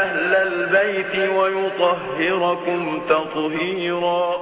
أهل البيت ويطهركم تطهيرا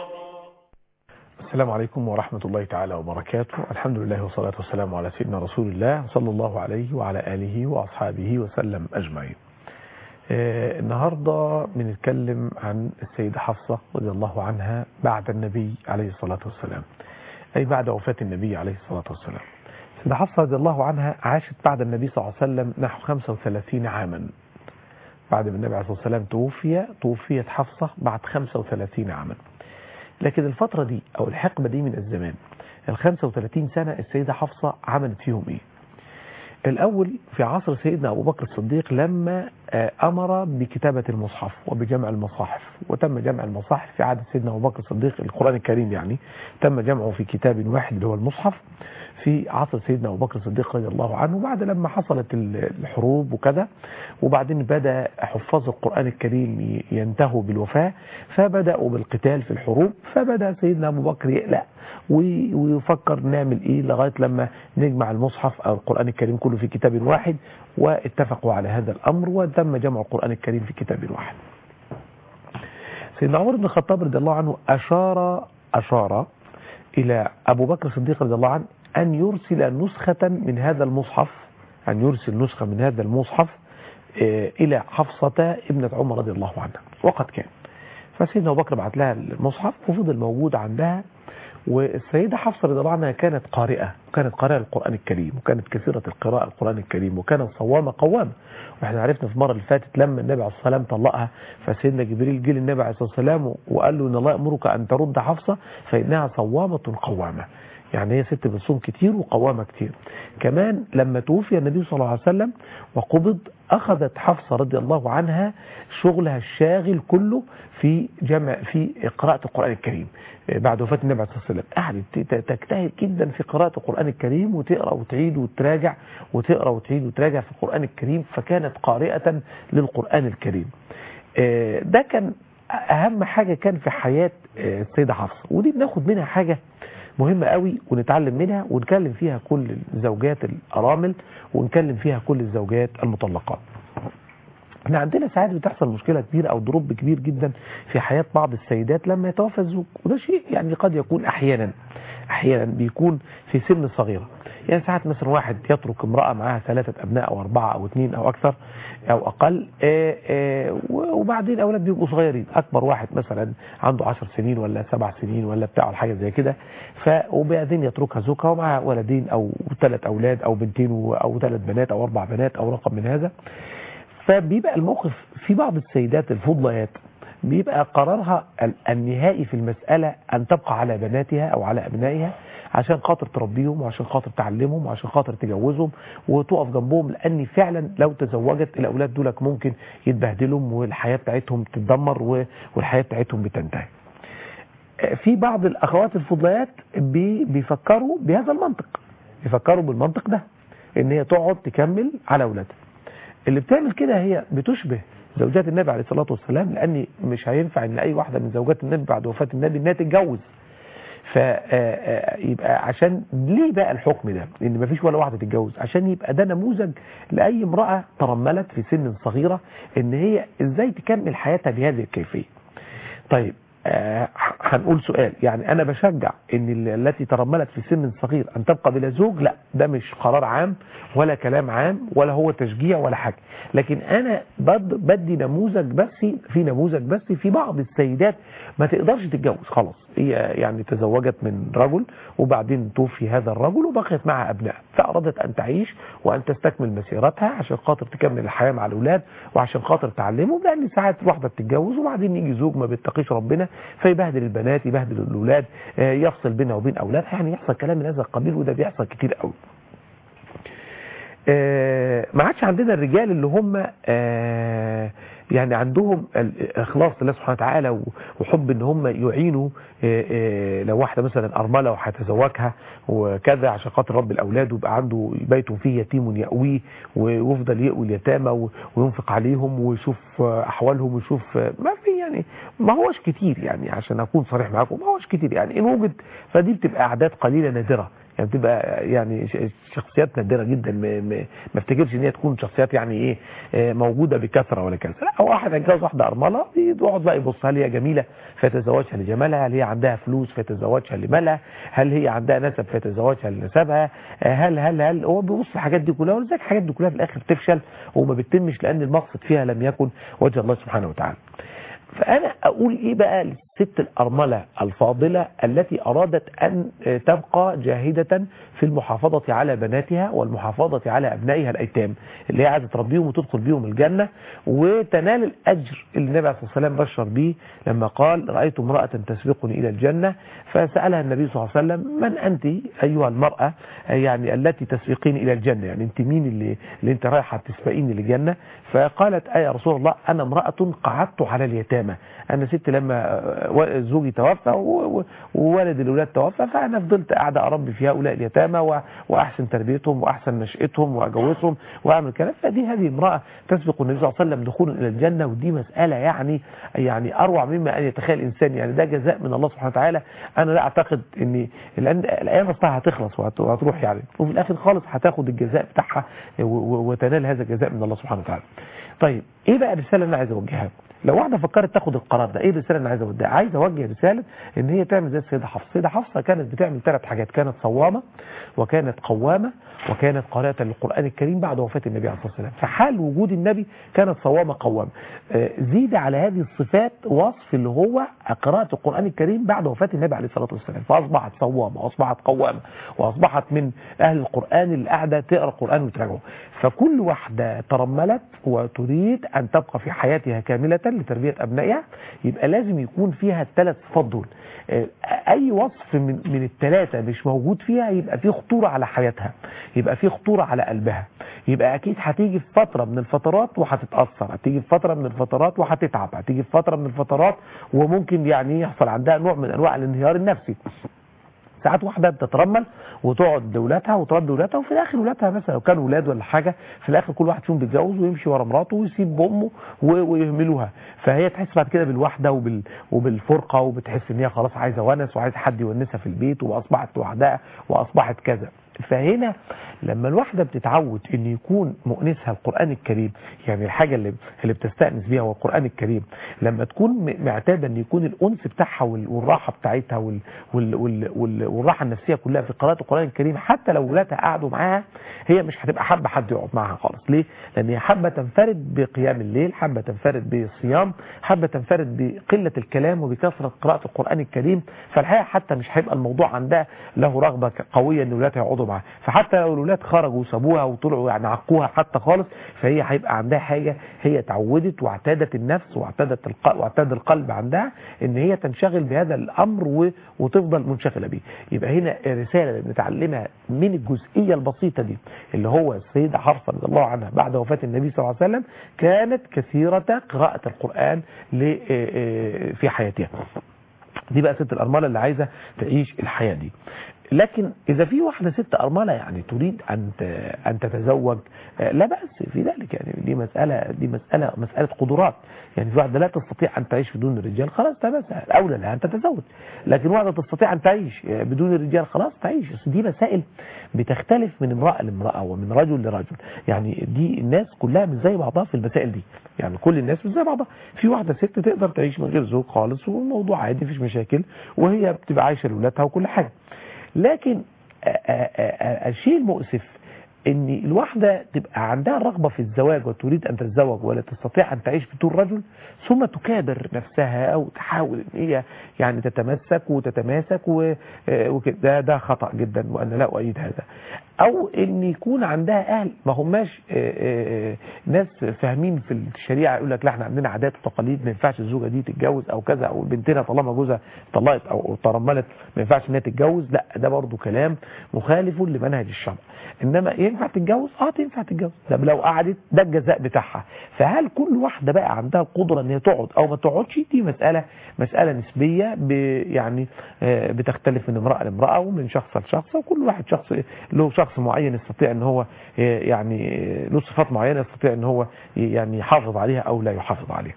السلام عليكم ورحمة الله تعالى وبركاته الحمد لله والصلاة والسلام على سيدنا رسول الله صلى الله عليه وعلى آله وأصحابه وسلم أجمعين آه النهاردة بنتكلم عن السيدة حفصة رضي الله عنها بعد النبي عليه الصلاة والسلام أي بعد وفاة النبي عليه الصلاة والسلام السيدة حفصة رضي الله عنها عاشت بعد النبي صلى الله عليه وسلم نحو 35 عاما بعد ما النبي عليه الصلاة والسلام توفي توفيت حفصة بعد 35 عاما لكن الفترة دي أو الحقبة دي من الزمان ال 35 سنة السيدة حفصة عملت فيهم إيه الأول في عصر سيدنا أبو بكر الصديق لما أمر بكتابة المصحف وبجمع المصاحف وتم جمع المصاحف في عهد سيدنا أبو بكر الصديق القرآن الكريم يعني تم جمعه في كتاب واحد اللي هو المصحف في عصر سيدنا أبو بكر الصديق رضي الله عنه بعد لما حصلت الحروب وكذا وبعدين بدأ حفاظ القرآن الكريم ينتهوا بالوفاة فبدأوا بالقتال في الحروب فبدأ سيدنا أبو بكر يقلق ويفكر نعمل إيه لغاية لما نجمع المصحف أو القرآن الكريم كله في كتاب واحد واتفقوا على هذا الأمر وتم جمع القرآن الكريم في كتاب واحد سيدنا عمر بن الخطاب رضي الله عنه أشار أشار إلى أبو بكر الصديق رضي الله عنه أن يرسل نسخة من هذا المصحف أن يرسل نسخة من هذا المصحف إلى حفصة ابنة عمر رضي الله عنها وقد كان فسيدنا أبو بكر بعت لها المصحف وفضل موجود عندها والسيدة حفصة رضي الله عنها كانت قارئة وكانت قارئة القرآن الكريم وكانت كثيرة القراءة القرآن الكريم وكانت صوامة قوامة واحنا عرفنا في المرة اللي فاتت لما النبي عليه الصلاة والسلام طلقها فسيدنا جبريل جه للنبي عليه الصلاة والسلام وقال له إن الله يأمرك أن ترد حفصة فإنها صوامة قوامة يعني هي ست بتصوم كتير وقوامة كتير كمان لما توفي النبي صلى الله عليه وسلم وقبض أخذت حفصة رضي الله عنها شغلها الشاغل كله في جمع في قراءة القرآن الكريم بعد وفاة النبي عليه الصلاة والسلام قعدت تجتهد جدا في قراءة القرآن الكريم وتقرأ وتعيد وتراجع وتقرأ وتعيد وتراجع في القرآن الكريم فكانت قارئة للقرآن الكريم ده كان أهم حاجة كان في حياة السيدة حفصة ودي بناخد منها حاجة مهمة قوي ونتعلم منها ونكلم فيها كل الزوجات الأرامل ونكلم فيها كل الزوجات المطلقات احنا عندنا ساعات بتحصل مشكلة كبيرة او ضروب كبير جدا في حياة بعض السيدات لما يتوفى الزوج وده شيء يعني قد يكون احيانا احيانا بيكون في سن صغيرة يعني ساعات مثلا واحد يترك امرأة معاها ثلاثة ابناء او اربعة او اثنين او اكثر او اقل اه اه وبعدين اولاد بيبقوا صغيرين اكبر واحد مثلا عنده عشر سنين ولا سبع سنين ولا بتاع حاجة زي كده ف وبعدين يتركها زوجها ومعها ولدين او ثلاث اولاد او بنتين او ثلاث بنات او اربع بنات او رقم من هذا فبيبقى الموقف في بعض السيدات الفضليات بيبقى قرارها النهائي في المسألة أن تبقى على بناتها أو على أبنائها عشان خاطر تربيهم وعشان خاطر تعلمهم وعشان خاطر تجوزهم وتقف جنبهم لأن فعلا لو تزوجت الأولاد دولك ممكن يتبهدلهم والحياة بتاعتهم تتدمر والحياة بتاعتهم بتنتهي في بعض الأخوات الفضليات بيفكروا بهذا المنطق بيفكروا بالمنطق ده ان هي تقعد تكمل على أولادها اللي بتعمل كده هي بتشبه زوجات النبي عليه الصلاة والسلام لأن مش هينفع ان أي واحدة من زوجات النبي بعد وفاة النبي انها تتجوز فيبقى عشان ليه بقى الحكم ده ان مفيش ولا واحدة تتجوز عشان يبقى ده نموذج لأي امرأة ترملت في سن صغيرة ان هي ازاي تكمل حياتها بهذه الكيفية طيب آه هنقول سؤال يعني انا بشجع ان التي ترملت في سن صغير ان تبقى بلا زوج لا ده مش قرار عام ولا كلام عام ولا هو تشجيع ولا حاجة لكن انا بدي نموذج بس في نموذج بس في بعض السيدات ما تقدرش تتجوز خلاص هي يعني تزوجت من رجل وبعدين توفي هذا الرجل وبقيت معها ابناء فارادت ان تعيش وان تستكمل مسيرتها عشان خاطر تكمل الحياة مع الاولاد وعشان خاطر تعلمهم لان ساعات واحدة بتتجوز وبعدين يجي زوج ما بيتقيش ربنا فيبهدل البنات يبهدل الاولاد يفصل بينها وبين اولادها يعني يحصل كلام من هذا القبيل وده بيحصل كتير قوي ما عادش عندنا الرجال اللي هم يعني عندهم الاخلاص لله سبحانه وتعالى وحب ان هم يعينوا لو واحده مثلا ارمله وهتزوجها وكذا عشان خاطر رب الاولاد ويبقى عنده بيت فيه يتيم يأويه ويفضل يأوي اليتامى وينفق عليهم ويشوف احوالهم ويشوف ما في يعني ما هوش كتير يعني عشان اكون صريح معاكم ما هوش كتير يعني ان وجد فدي بتبقى اعداد قليله نادره يعني بتبقى يعني ش- شخصيات نادره جدا ما ما- ما افتكرش ان هي تكون شخصيات يعني ايه آه، موجوده بكثره ولا كذا لا هو واحد هيتجوز واحده ارمله يقعد بقى يبص هل هي جميله فيتزوجها لجمالها هل هي عندها فلوس فيتزوجها لمالها هل هي عندها نسب فيتزوجها لنسبها آه، هل هل هل هو بيبص الحاجات دي كلها ولذلك الحاجات دي كلها في الاخر بتفشل وما بتتمش لان المقصد فيها لم يكن وجه الله سبحانه وتعالى فأنا أقول إيه بقى للست الأرملة الفاضلة التي أرادت أن تبقى جاهدة في المحافظة على بناتها والمحافظة على أبنائها الأيتام اللي هي عايزة تربيهم وتدخل بيهم الجنة وتنال الأجر اللي النبي عليه الصلاة والسلام بشر به لما قال رأيت امرأة تسبقني إلى الجنة فسألها النبي صلى الله عليه وسلم من أنت أيها المرأة يعني التي تسبقين إلى الجنة يعني أنت مين اللي, اللي أنت رايحة تسبقيني للجنة فقالت أي رسول الله أنا امرأة قعدت على اليتامى أنا ست لما زوجي توفى و- و- ووالد الأولاد توفى فأنا فضلت قاعدة أربي في هؤلاء اليتامى و- وأحسن تربيتهم وأحسن نشأتهم وأجوزهم وأعمل كلام فدي هذه امرأة تسبق النبي صلى الله عليه وسلم دخولا إلى الجنة ودي مسألة يعني يعني أروع مما أن يتخيل الإنسان يعني ده جزاء من الله سبحانه وتعالى أنا لا أعتقد أن لأن الأيام أصلها هتخلص وهت- وهتروح يعني وفي الآخر خالص هتاخد الجزاء بتاعها و- و- وتنال هذا الجزاء من الله سبحانه وتعالى طيب ايه بقى الرساله اللي انا عايز اوجهها لو واحده فكرت تاخد القرار ده ايه الرساله اللي انا عايز اوديها عايز اوجه رساله ان هي تعمل زي السيده حفصه السيده حفصه كانت بتعمل ثلاث حاجات كانت صوامه وكانت قوامه وكانت قارئه للقران الكريم بعد وفاه النبي عليه الصلاه والسلام فحال وجود النبي كانت صوامه قوامه آه، زيد على هذه الصفات وصف اللي هو قراءه القران الكريم بعد وفاه النبي عليه الصلاه والسلام فاصبحت صوامه واصبحت قوامه واصبحت من اهل القران اللي قاعده تقرا القران وتراجعه فكل واحده ترملت وتريد ان تبقى في حياتها كامله لتربيه ابنائها يبقى لازم يكون فيها الثلاث صفات دول آه، اي وصف من من الثلاثه مش موجود فيها يبقى في خطوره على حياتها يبقى في خطوره على قلبها يبقى اكيد هتيجي في فتره من الفترات وهتتاثر هتيجي في فتره من الفترات وهتتعب هتيجي في فتره من الفترات وممكن يعني يحصل عندها نوع من انواع الانهيار النفسي ساعات واحده بتترمل وتقعد دولتها وترد دولتها وفي الاخر ولادها مثلا لو كانوا ولاد ولا حاجه في الاخر كل واحد فيهم بيتجوز ويمشي ورا مراته ويسيب امه و- ويهملوها فهي تحس بعد كده بالوحده وبال وبالفرقه وبتحس ان هي خلاص عايزه ونس وعايزه حد يونسها في البيت واصبحت لوحدها واصبحت كذا فهنا لما الواحدة بتتعود ان يكون مؤنسها القرآن الكريم يعني الحاجة اللي, اللي بتستأنس بيها هو القرآن الكريم لما تكون م- معتادة ان يكون الأنس بتاعها وال- والراحة بتاعتها وال وال وال وال والراحة النفسية كلها في قراءة القرآن الكريم حتى لو ولادها قعدوا معاها هي مش هتبقى حابة حد يقعد معاها خالص ليه؟ لأن هي حابة تنفرد بقيام الليل حابة تنفرد بالصيام حابة تنفرد بقلة الكلام وبكثرة قراءة القرآن الكريم فالحقيقة حتى مش هيبقى الموضوع عندها له رغبة قوية ان ولادها يقعدوا معاها فحتى لو الولاد خرجوا وسابوها وطلعوا يعني عقوها حتى خالص فهي هيبقى عندها حاجة هي تعودت واعتادت النفس واعتادت الق... واعتاد القلب عندها ان هي تنشغل بهذا الامر و... وتفضل منشغله بيه يبقى هنا الرساله اللي بنتعلمها من الجزئيه البسيطه دي اللي هو السيده حفصه رضي الله عنها بعد وفاه النبي صلى الله عليه وسلم كانت كثيره قراءه القران ل... في حياتها دي بقى ست الأرملة اللي عايزة تعيش الحياة دي لكن إذا في واحدة ست أرملة يعني تريد أن ت- أن تتزوج آه، لا بأس في ذلك يعني دي مسألة دي مسألة مسألة قدرات يعني في واحدة لا تستطيع أن تعيش بدون الرجال خلاص ده بس الأولى لها أن تتزوج لكن واحدة تستطيع أن تعيش آه، بدون الرجال خلاص تعيش بس دي مسائل بتختلف من امرأة لامرأة ومن رجل لرجل يعني دي الناس كلها مش زي بعضها في المسائل دي يعني كل الناس مش زي بعضها في واحدة ست تقدر تعيش من غير زوج خالص والموضوع عادي مفيش مشاكل وهي بتبقى عايشة لولادها وكل حاجة لكن آه، آه، آه، الشيء المؤسف ان الواحدة تبقى عندها رغبة في الزواج وتريد ان تتزوج ولا تستطيع ان تعيش بدون رجل ثم تكابر نفسها او تحاول ان هي يعني تتمسك وتتماسك و- آه، وكده ده, ده خطأ جدا وانا لا اؤيد هذا او ان يكون عندها اهل ما هماش آه، آه، آه، ناس فاهمين في الشريعه يقول لك لا احنا عندنا عادات وتقاليد ما ينفعش الزوجه دي تتجوز او كذا او بنتنا طالما جوزها طلقت او ترملت ما ينفعش انها تتجوز لا ده برضو كلام مخالف لمنهج الشرع انما ينفع تتجوز اه تنفع تتجوز طب لو قعدت ده الجزاء بتاعها فهل كل واحده بقى عندها القدره ان هي تقعد او ما تقعدش دي مساله مساله نسبيه ب يعني آه، بتختلف من امراه لامراه ومن شخص لشخص وكل واحد شخص له شخص معين يستطيع ان هو آه، يعني آه، له صفات معينه يستطيع ان هو يعني يحافظ عليها او لا يحافظ عليها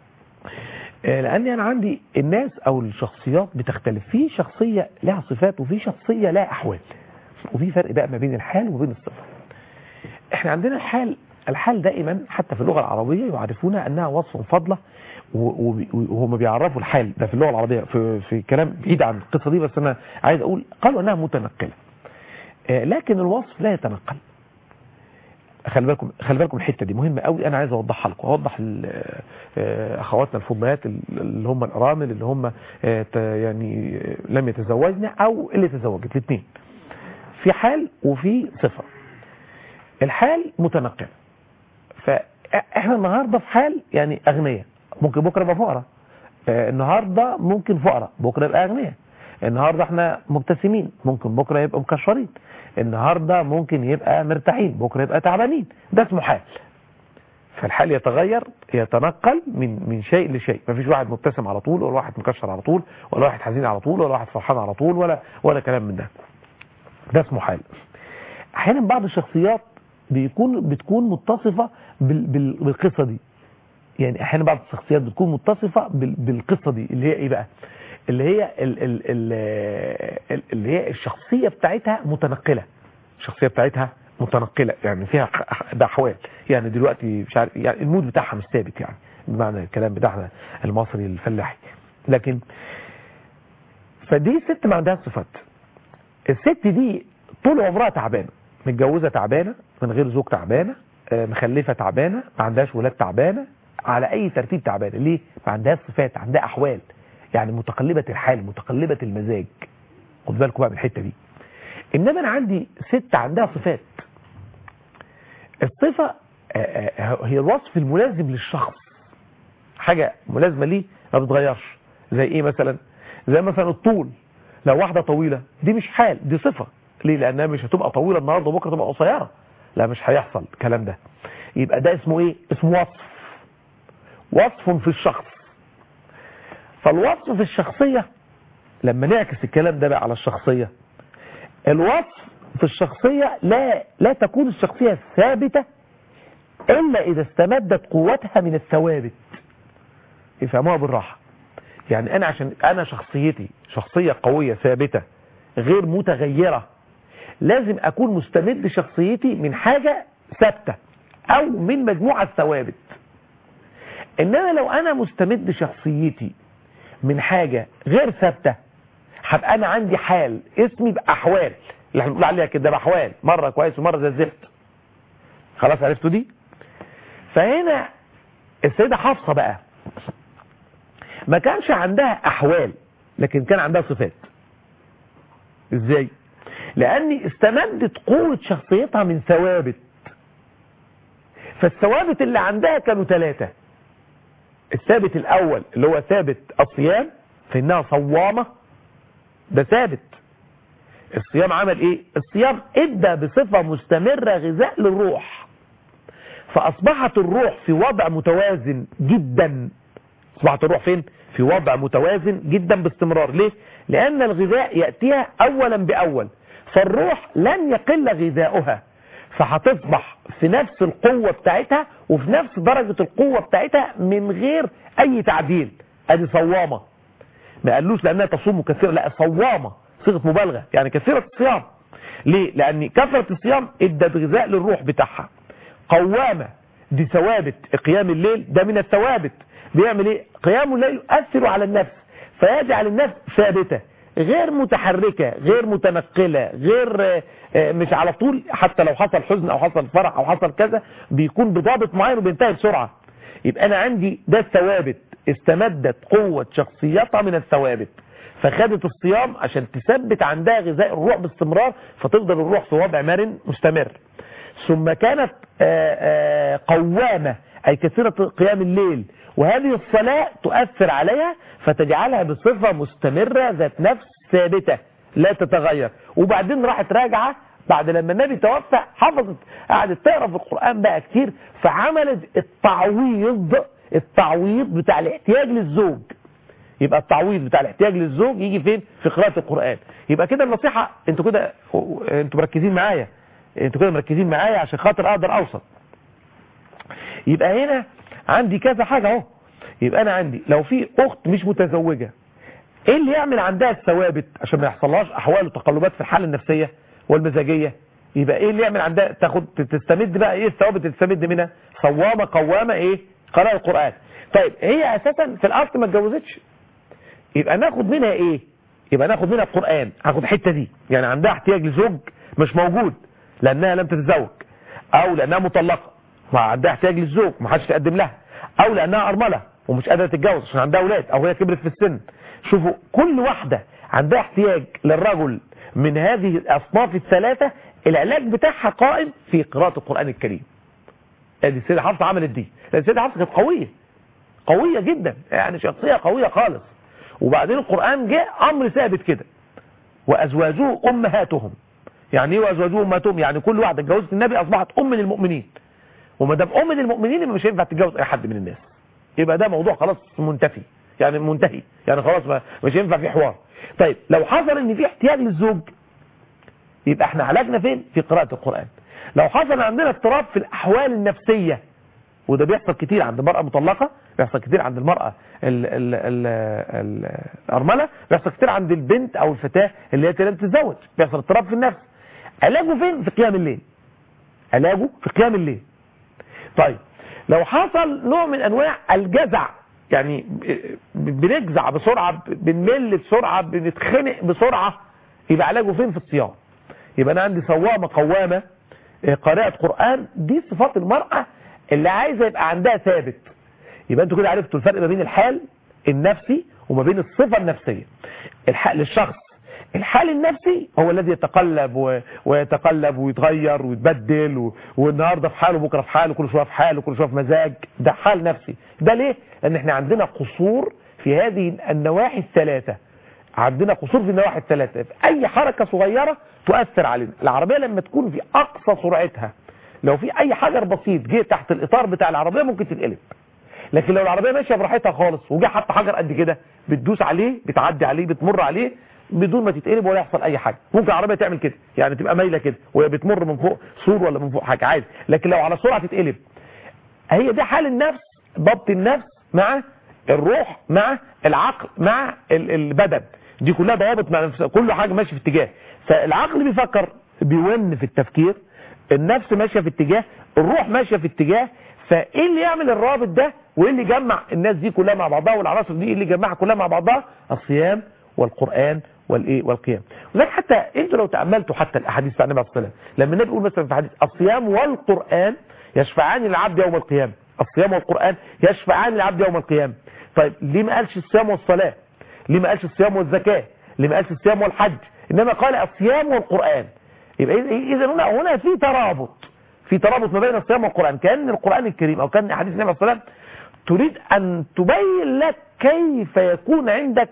آه، لان انا عندي الناس او الشخصيات بتختلف في شخصيه لها صفات وفي شخصيه لها احوال وفي فرق بقى ما بين الحال وبين الصفة احنا عندنا الحال الحال دائما حتى في اللغة العربية يعرفون أنها وصف فضلة و- و- وهم بيعرفوا الحال ده في اللغة العربية في, في كلام بعيد عن القصة دي بس أنا عايز أقول قالوا أنها متنقلة آه، لكن الوصف لا يتنقل خلي بالكم خلي بالكم الحته دي مهمه قوي انا عايز اوضحها لكم اوضح ل- آه، اخواتنا الفضليات اللي هم الارامل اللي هم آه، ت- يعني آه، لم يتزوجن او اللي تزوجت الاثنين في حال وفي صفه الحال متنقله فاحنا النهارده في حال يعني اغنياء ممكن بكره يبقى فقراء آه، النهارده ممكن فقراء بكره يبقى اغنياء النهارده احنا مبتسمين ممكن بكره يبقى مكشرين النهارده ممكن يبقى مرتاحين بكره يبقى تعبانين ده اسمه حال فالحال يتغير يتنقل من من شيء لشيء مفيش واحد مبتسم على طول ولا واحد مكشر على طول ولا واحد حزين على طول ولا واحد فرحان على طول ولا ولا كلام من ده ده اسمه حال احيانا بعض الشخصيات بيكون بتكون متصفه بال بال بالقصه دي يعني احيانا بعض الشخصيات بتكون متصفه بال بالقصه دي اللي هي ايه بقى اللي هي ال ال ال اللي هي الشخصيه بتاعتها متنقله الشخصيه بتاعتها متنقله يعني فيها ح- ده احوال يعني دلوقتي مش عارف يعني المود بتاعها مش ثابت يعني بمعنى الكلام بتاعنا المصري الفلاحي لكن فدي ست ما عندها صفات الست دي طول عمرها تعبانه متجوزه تعبانه من غير زوج تعبانه آه، مخلفه تعبانه ما عندهاش ولاد تعبانه على اي ترتيب تعبانه ليه ما عندهاش صفات عندها احوال يعني متقلبه الحال متقلبه المزاج خد بالكم بقى من الحته دي انما انا عندي ست عندها صفات الصفه آه، آه، هي الوصف الملازم للشخص حاجه ملازمه ليه ما بتتغيرش زي ايه مثلا زي مثلا الطول لو واحده طويله دي مش حال دي صفه ليه لانها مش هتبقى طويله النهارده وبكره تبقى قصيره لا مش هيحصل الكلام ده يبقى ده اسمه ايه اسمه وصف وصف في الشخص فالوصف في الشخصيه لما نعكس الكلام ده بقى على الشخصيه الوصف في الشخصيه لا لا تكون الشخصيه ثابته الا اذا استمدت قوتها من الثوابت يفهموها بالراحه يعني انا عشان انا شخصيتي شخصيه قويه ثابته غير متغيره لازم اكون مستمد شخصيتي من حاجه ثابته او من مجموعه ثوابت انما لو انا مستمد شخصيتي من حاجه غير ثابته هبقى انا عندي حال اسمي باحوال اللي احنا بنقول عليها كده باحوال مره كويس ومره زي الزفت خلاص عرفتوا دي فهنا السيده حفصه بقى ما كانش عندها احوال لكن كان عندها صفات ازاي لاني استمدت قوة شخصيتها من ثوابت فالثوابت اللي عندها كانوا ثلاثة الثابت الاول اللي هو ثابت الصيام فانها صوامة ده ثابت الصيام عمل ايه الصيام ادى بصفة مستمرة غذاء للروح فاصبحت الروح في وضع متوازن جدا اصبحت الروح فين في وضع متوازن جدا باستمرار ليه لان الغذاء يأتيها اولا باول فالروح لن يقل غذاؤها فهتصبح في نفس القوة بتاعتها وفي نفس درجة القوة بتاعتها من غير اي تعديل ادي صوامة ما قالوش لانها تصوم كثيرا لا صوامة صيغة مبالغة يعني كثيرة الصيام ليه لان كثرة الصيام ادت غذاء للروح بتاعها قوامة دي ثوابت قيام الليل ده من الثوابت بيعمل ايه قيام الليل يؤثر على النفس فيجعل النفس ثابتة غير متحركة غير متنقلة غير آه، آه، مش على طول حتى لو حصل حزن او حصل فرح او حصل كذا بيكون بضابط معين وبينتهي بسرعة يبقى انا عندي ده الثوابت استمدت قوة شخصيتها من الثوابت فخدت الصيام عشان تثبت عندها غذاء الروح باستمرار فتفضل الروح في وضع مرن مستمر ثم كانت آه، آه، قوامة أي كثيرة قيام الليل وهذه الصلاة تؤثر عليها فتجعلها بصفة مستمرة ذات نفس ثابتة لا تتغير وبعدين راحت راجعة بعد لما النبي توفى حفظت قعدت تقرا في القرآن بقى كتير فعملت التعويض التعويض بتاع الاحتياج للزوج يبقى التعويض بتاع الاحتياج للزوج يجي فين في قراءة القرآن يبقى كده النصيحة انتوا كده انتوا مركزين معايا انتوا كده مركزين معايا عشان خاطر اقدر اوصل يبقى هنا عندي كذا حاجة اهو يبقى انا عندي لو في اخت مش متزوجة ايه اللي يعمل عندها الثوابت عشان ما يحصلهاش احوال وتقلبات في الحالة النفسية والمزاجيه يبقى ايه اللي يعمل عندها تاخد تستمد بقى ايه الثوابت اللي تستمد منها صوامه قوامه ايه قراءه القران طيب هي اساسا في الاصل ما اتجوزتش يبقى ناخد منها ايه يبقى ناخد منها القران هاخد الحته دي يعني عندها احتياج لزوج مش موجود لانها لم تتزوج او لانها مطلقه وعندها احتياج للزوج ما حدش تقدم لها او لانها ارمله ومش قادره تتجوز عشان عندها اولاد او هي كبرت في السن شوفوا كل واحده عندها احتياج للرجل من هذه الاصناف الثلاثه العلاج بتاعها قائم في قراءه القران الكريم ادي السيده حفصه عملت دي لان السيده حفصه كانت قويه قويه جدا يعني شخصيه قويه خالص وبعدين القران جاء امر ثابت كده وازواجه امهاتهم يعني ايه وازواجه امهاتهم يعني كل واحده اتجوزت النبي اصبحت ام للمؤمنين وما دام ام للمؤمنين يبقى مش هينفع تتجوز اي حد من الناس يبقى ده موضوع خلاص منتفي يعني منتهي يعني خلاص ما مش هينفع في حوار طيب لو حصل ان في احتياج للزوج يبقى احنا علاجنا فين في قراءة القرآن لو حصل عندنا اضطراب في الاحوال النفسية وده بيحصل كتير عند المرأة مطلقة بيحصل كتير عند المرأة ال ال ال ال الأرملة بيحصل كتير عند البنت أو الفتاة اللي هي لم تتزوج بيحصل اضطراب في النفس علاجه فين في قيام الليل علاجه في قيام الليل طيب لو حصل نوع من انواع الجزع يعني بنجزع بسرعة بنمل بسرعة بنتخنق بسرعة يبقى علاجه فين في الصيام يبقى انا عندي صوامة قوامة قراءة قرآن دي صفات المرأة اللي عايزة يبقى عندها ثابت يبقى انتوا كده عرفتوا الفرق ما بين الحال النفسي وما بين الصفة النفسية الحال للشخص الحال النفسي هو الذي يتقلب و... ويتقلب ويتغير ويتبدل و... والنهارده في حاله بكره في حاله كل شويه في حاله كل شويه في مزاج ده حال نفسي ده ليه لان احنا عندنا قصور في هذه النواحي الثلاثه عندنا قصور في النواحي الثلاثه في اي حركه صغيره تؤثر علينا العربيه لما تكون في اقصى سرعتها لو في اي حجر بسيط جه تحت الاطار بتاع العربيه ممكن تتقلب لكن لو العربيه ماشيه براحتها خالص وجه حتى حجر قد كده بتدوس عليه بتعدي عليه بتمر عليه بدون ما تتقلب ولا يحصل اي حاجه ممكن العربيه تعمل كده يعني تبقى مايله كده وهي بتمر من فوق سور ولا من فوق حاجه عادي لكن لو على سرعه تتقلب هي ده حال النفس ضبط النفس مع الروح مع العقل مع البدن دي كلها ضوابط مع نفسها كل حاجه ماشيه في اتجاه فالعقل بيفكر بيون في التفكير النفس ماشيه في اتجاه الروح ماشيه في اتجاه فايه اللي يعمل الرابط ده وايه اللي يجمع الناس دي كلها مع بعضها والعناصر دي اللي يجمعها كلها مع بعضها الصيام والقرآن والايه والقيام وذلك حتى انتوا لو تأملتوا حتى الاحاديث بتاع النبي صلى الله عليه وسلم لما النبي يقول مثلا في حديث الصيام والقرآن يشفعان للعبد يوم القيامة الصيام والقرآن يشفعان للعبد يوم القيامة طيب ليه ما قالش الصيام والصلاة ليه ما قالش الصيام والزكاة ليه ما قالش الصيام والحج انما قال الصيام والقرآن يبقى اذا هنا هنا في ترابط في ترابط ما بين الصيام والقرآن كأن القرآن الكريم او كان حديث النبي صلى الله عليه وسلم تريد ان تبين لك كيف يكون عندك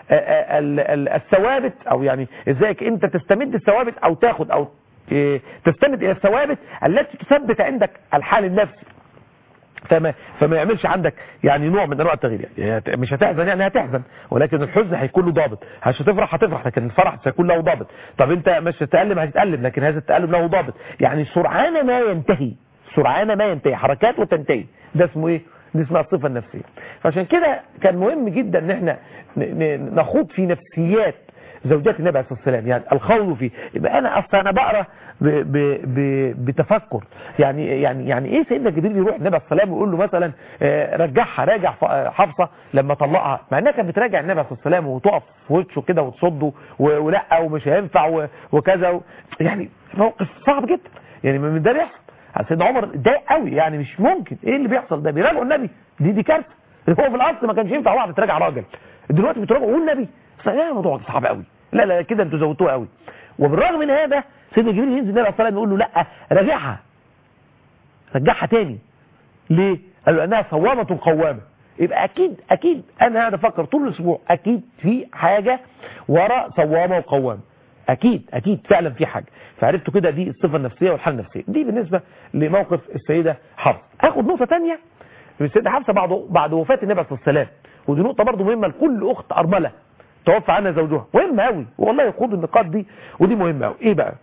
الثوابت او يعني ازاي انت تستمد الثوابت او تاخد او تستند الى الثوابت التي تثبت عندك الحال النفسي فما فما يعملش عندك يعني نوع من انواع التغيير يعني مش هتحزن يعني هتحزن ولكن الحزن هيكون له ضابط مش هتفرح هتفرح لكن الفرح سيكون له ضابط طب انت مش هتتألم هتتألم لكن هذا التألم له ضابط يعني سرعان ما ينتهي سرعان ما ينتهي حركات وتنتهي ده اسمه ايه دي اسمها الصفة النفسية فعشان كده كان مهم جدا ان احنا نخوض في نفسيات زوجات النبي عليه الصلاه والسلام يعني الخوض فيه يبقى انا اصلا انا بقرا ب ب ب بتفكر يعني يعني يعني ايه سيدنا جبريل يروح النبي عليه الصلاه والسلام ويقول له مثلا رجعها راجع حفصه لما طلقها مع انها كانت بتراجع النبي عليه الصلاه والسلام وتقف في وشه كده وتصده ولا ومش هينفع وكذا يعني موقف صعب جدا يعني من ده بيحصل سيدنا عمر ضايق قوي يعني مش ممكن ايه اللي بيحصل ده بيراجعوا النبي دي دي كارثه هو في الاصل ما كانش ينفع واحده تراجع راجل دلوقتي بتراجعوا والنبي لا موضوع صعب قوي لا لا كده انتوا زودتوه قوي وبالرغم من هذا سيدنا جبريل ينزل النبي عليه الصلاه يقول له لا راجعها رجعها تاني ليه قال له انها صوامه قوامه يبقى اكيد اكيد انا قاعد افكر طول الاسبوع اكيد في حاجه وراء صوامه وقوامه اكيد اكيد فعلا في حاجه فعرفتوا كده دي الصفه النفسيه والحاله النفسيه دي بالنسبه لموقف السيده حفصه اخد نقطه ثانيه السيده حفصه بعد بعد وفاه النبي عليه الصلاه والسلام ودي نقطه برضه مهمه لكل اخت ارمله توفى عنها زوجها مهمه قوي والله يخوض النقاط دي ودي مهمه قوي ايه بقى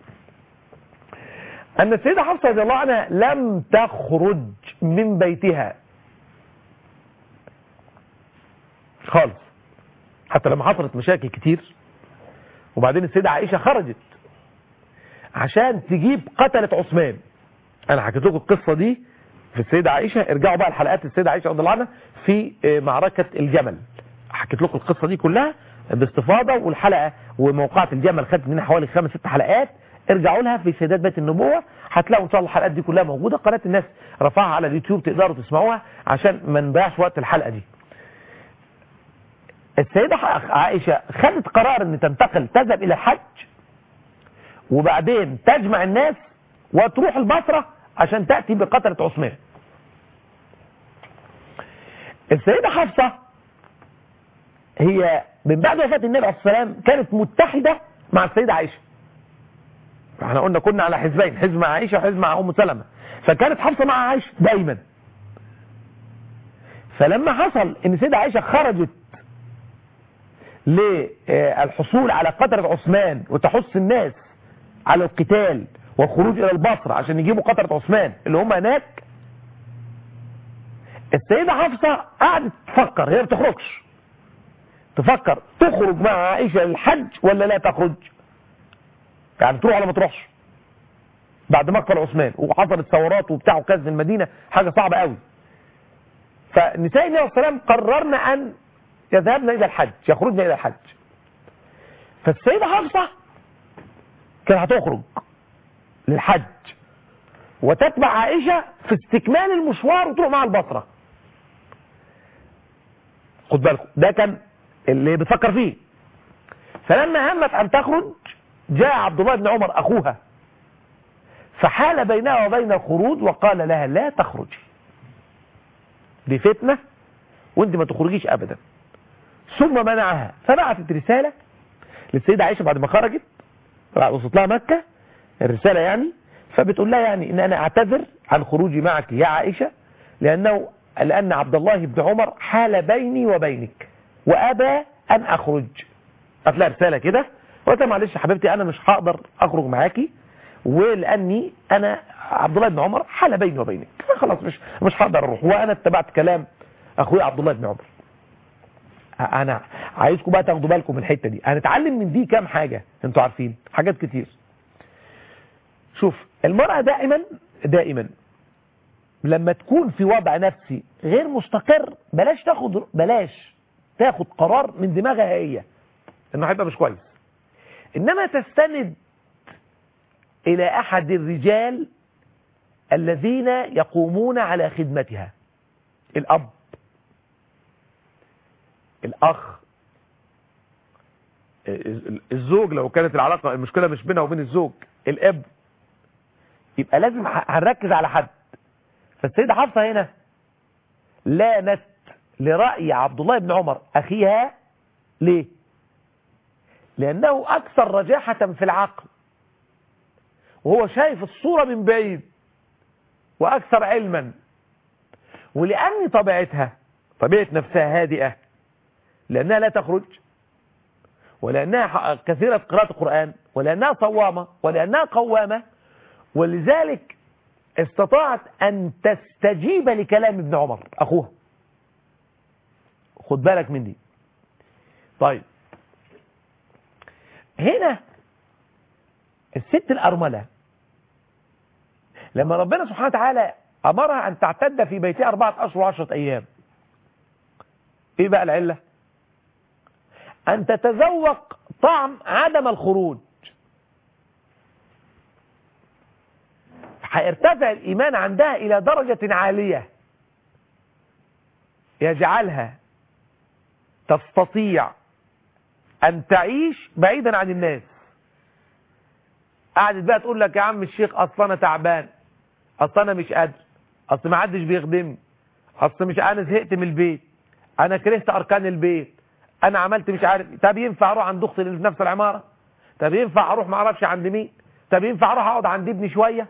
ان السيده حفصه رضي الله عنها لم تخرج من بيتها خالص حتى لما حصلت مشاكل كتير وبعدين السيده عائشه خرجت عشان تجيب قتلة عثمان انا حكيت لكم القصة دي في السيدة عائشة ارجعوا بقى لحلقات السيدة عائشة رضي الله عنها في آه، معركة الجمل حكيت لكم القصة دي كلها باستفاضة والحلقة وموقعة الجمل خدت منها حوالي خمس ست حلقات ارجعوا لها في سيدات بيت النبوة هتلاقوا ان شاء الله الحلقات دي كلها موجودة قناة الناس رفعها على اليوتيوب تقدروا تسمعوها عشان ما نضيعش وقت الحلقة دي السيدة عائشة خدت قرار ان تنتقل تذهب الى الحج وبعدين تجمع الناس وتروح البصرة عشان تأتي بقتلة عثمان السيدة حفصة هي من بعد وفاة النبي عليه الصلاة والسلام كانت متحدة مع السيدة عائشة احنا قلنا كنا على حزبين حزب مع عائشة وحزب مع أم سلمة فكانت حفصة مع عائشة دايما فلما حصل ان السيدة عائشة خرجت للحصول على قتلة عثمان وتحث الناس على القتال والخروج الى البصرة عشان يجيبوا قتلة عثمان اللي هم هناك السيدة حفصة قعدت تفكر هي ما بتخرجش تفكر تخرج مع عائشة للحج ولا لا تخرج يعني تروح ولا ما تروحش بعد مقتل عثمان وحصلت ثورات وبتاع وكذا المدينة حاجة صعبة قوي فنساء النبي عليه السلام قررنا ان يذهبن الى الحج يخرجن الى الحج فالسيدة حفصة كانت هتخرج للحج وتتبع عائشة في استكمال المشوار وتروح مع البصرة خد بالكم ده كان اللي بتفكر فيه فلما همت ان تخرج جاء عبد الله بن عمر اخوها فحال بينها وبين الخروج وقال لها لا تخرجي دي فتنة وانت ما تخرجيش ابدا ثم منعها فبعثت رسالة للسيدة عائشة بعد ما خرجت وصلت لها مكة الرسالة يعني فبتقول لها يعني ان انا اعتذر عن خروجي معك يا عائشة لانه لان عبد الله بن عمر حال بيني وبينك وابى ان اخرج هتلاقي رسالة كده قلت لها معلش يا حبيبتي انا مش هقدر اخرج معاكي ولاني انا عبد الله بن عمر حال بيني وبينك خلاص مش مش هقدر اروح وانا اتبعت كلام اخويا عبد الله بن عمر انا عايزكم بقى تاخدوا بالكم من الحته دي هنتعلم من دي كام حاجه انتوا عارفين حاجات كتير شوف المرأة دائما دائما لما تكون في وضع نفسي غير مستقر بلاش تاخد بلاش تاخد قرار من دماغها هي انه هيبقى مش كويس انما تستند الى احد الرجال الذين يقومون على خدمتها الاب الاخ الزوج لو كانت العلاقة المشكلة مش بينها وبين الزوج الاب يبقى لازم هنركز على حد فالسيدة حفصة هنا لانت لرأي عبد الله بن عمر أخيها ليه لأنه أكثر رجاحة في العقل وهو شايف الصورة من بعيد وأكثر علما ولأن طبيعتها طبيعة نفسها هادئة لأنها لا تخرج ولأنها كثيرة قراءة القرآن ولأنها صوامة ولأنها قوامة ولذلك استطاعت أن تستجيب لكلام ابن عمر أخوها خد بالك من دي طيب هنا الست الأرملة لما ربنا سبحانه وتعالى أمرها أن تعتد في بيتها أربعة أشهر وعشرة أيام إيه بقى العلة أن تتذوق طعم عدم الخروج هيرتفع الإيمان عندها إلى درجة عالية يجعلها تستطيع أن تعيش بعيدا عن الناس قعدت بقى تقول لك يا عم الشيخ أصلا أنا تعبان أصلا أنا مش قادر أصل ما حدش بيخدمني أصل مش أنا زهقت من البيت أنا كرهت أركان البيت أنا عملت مش عارف طب ينفع أروح عند أختي اللي في نفس العمارة طب ينفع أروح ما أعرفش عند مين طب ينفع أروح أقعد عند ابني شوية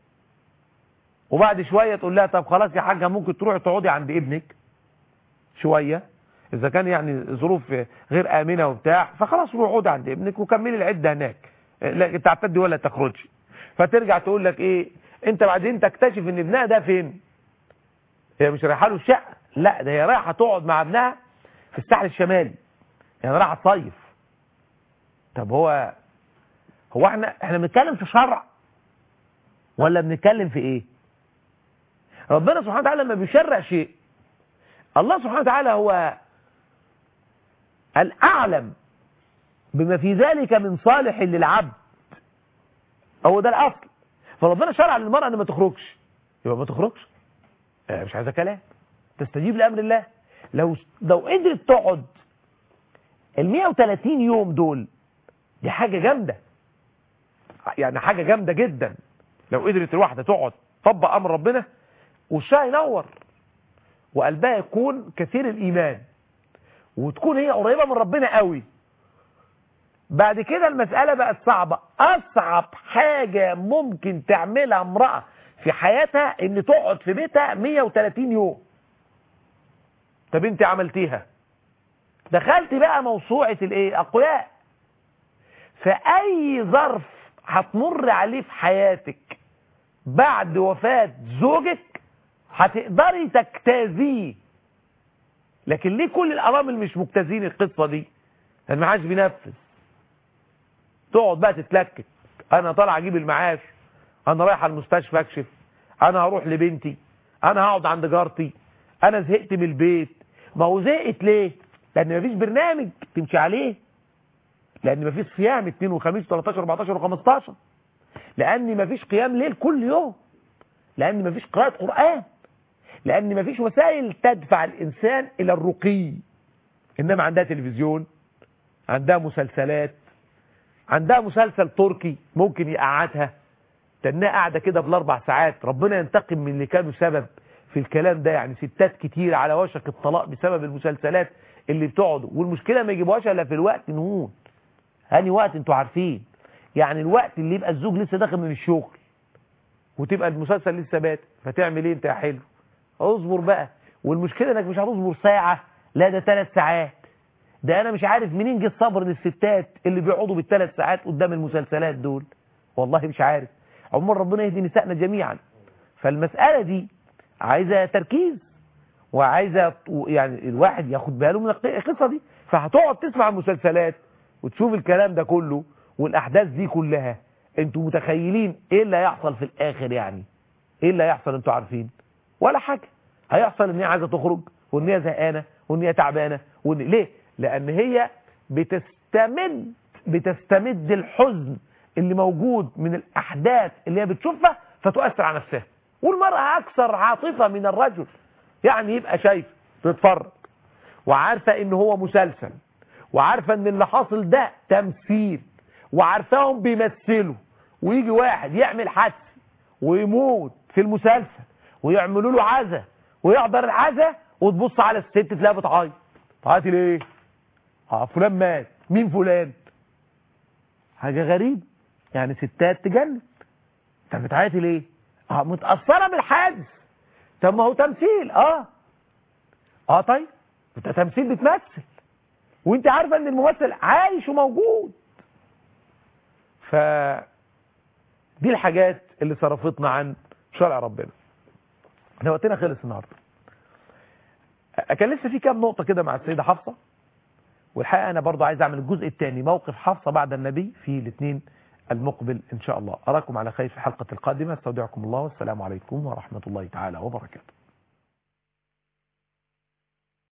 وبعد شوية تقول لها طب خلاص يا حاجة ممكن تروحي تقعدي عند ابنك شوية إذا كان يعني ظروف غير آمنة وبتاع فخلاص روحي اقعدي عند ابنك وكملي العدة هناك لا تعتدي ولا تخرجي فترجع تقول لك ايه انت بعدين تكتشف ان ابنها ده فين هي مش رايحه له الشقه لا ده هي رايحه تقعد مع ابنها في الساحل الشمالي يعني رايحه تصيف طب هو هو احنا احنا بنتكلم في شرع ولا بنتكلم في ايه ربنا سبحانه وتعالى لما بيشرع شيء الله سبحانه وتعالى هو الأعلم بما في ذلك من صالح للعبد هو ده الأصل فربنا شرع للمرأة ان ما تخرجش يبقى ما تخرجش آه مش عايزة كلام تستجيب لأمر الله لو لو قدرت تقعد ال 130 يوم دول دي حاجة جامدة يعني حاجة جامدة جدا لو قدرت الواحدة تقعد تطبق أمر ربنا وشها ينور وقلبها يكون كثير الإيمان وتكون هي قريبة من ربنا قوي بعد كده المسألة بقت صعبة أصعب حاجة ممكن تعملها امرأة في حياتها ان تقعد في بيتها 130 يوم طب انت عملتيها دخلت بقى موسوعة الايه اقوياء فأي ظرف هتمر عليه في حياتك بعد وفاة زوجك هتقدري تجتازيه لكن ليه كل الأرامل مش مجتازين القصة دي لأن ما حدش بينفذ تقعد بقى تتلكك أنا طالع أجيب المعاش أنا رايح على المستشفى أكشف أنا هروح لبنتي أنا هقعد عند جارتي أنا زهقت من البيت ما هو زهقت ليه لأن مفيش برنامج تمشي عليه لأن مفيش صيام 2 وخميس 13 14 و15 لأن مفيش قيام ليل كل يوم لأن مفيش قراءة قرآن لأن مفيش وسائل تدفع الإنسان إلى الرقي إنما عندها تلفزيون عندها مسلسلات عندها مسلسل تركي ممكن يقعدها تنها قاعدة كده بالأربع ساعات ربنا ينتقم من اللي كانوا سبب في الكلام ده يعني ستات كتير على وشك الطلاق بسبب المسلسلات اللي بتقعدوا والمشكلة ما يجيبوهاش إلا في الوقت نهون هاني وقت انتوا عارفين يعني الوقت اللي يبقى الزوج لسه داخل من الشغل وتبقى المسلسل لسه بات فتعمل ايه انت يا حلو اصبر بقى والمشكلة انك مش هتصبر ساعة لا ده ثلاث ساعات ده انا مش عارف منين جه الصبر للستات اللي بيقعدوا بالثلاث ساعات قدام المسلسلات دول والله مش عارف عمر ربنا يهدي نسائنا جميعا فالمسألة دي عايزة تركيز وعايزة يعني الواحد ياخد باله من القصة دي فهتقعد تسمع المسلسلات وتشوف الكلام ده كله والأحداث دي كلها انتوا متخيلين ايه اللي هيحصل في الآخر يعني ايه اللي هيحصل انتوا عارفين ولا حاجة هيحصل ان هي عايزة تخرج وان هي زهقانة وان هي تعبانة وان ليه لان هي بتستمد بتستمد الحزن اللي موجود من الأحداث اللي هي بتشوفها فتؤثر على نفسها والمرأة أكثر عاطفة من الرجل يعني يبقى شايف تتفرج وعارفة ان هو مسلسل وعارفة ان اللي حاصل ده تمثيل وعارفاهم بيمثلوا ويجي واحد يعمل حدث ويموت في المسلسل ويعملوا له عزا ويحضر العزا وتبص على الست تلاقيها بتعيط تعيطي ليه اه فلان مات مين فلان حاجة غريبة يعني ستات تجنن طب بتعيطي ليه اه متأثرة بالحادث طب ما هو تمثيل اه اه طيب انت تمثيل بتمثل وانت عارفة ان الممثل عايش وموجود ف دي الحاجات اللي صرفتنا عن شرع ربنا احنا وقتنا خلص النهارده كان لسه في كام نقطة كده مع السيدة حفصة والحقيقة انا برضو عايز اعمل الجزء الثاني موقف حفصة بعد النبي في الاثنين المقبل ان شاء الله اراكم على خير في الحلقة القادمة استودعكم الله والسلام عليكم ورحمة الله تعالى وبركاته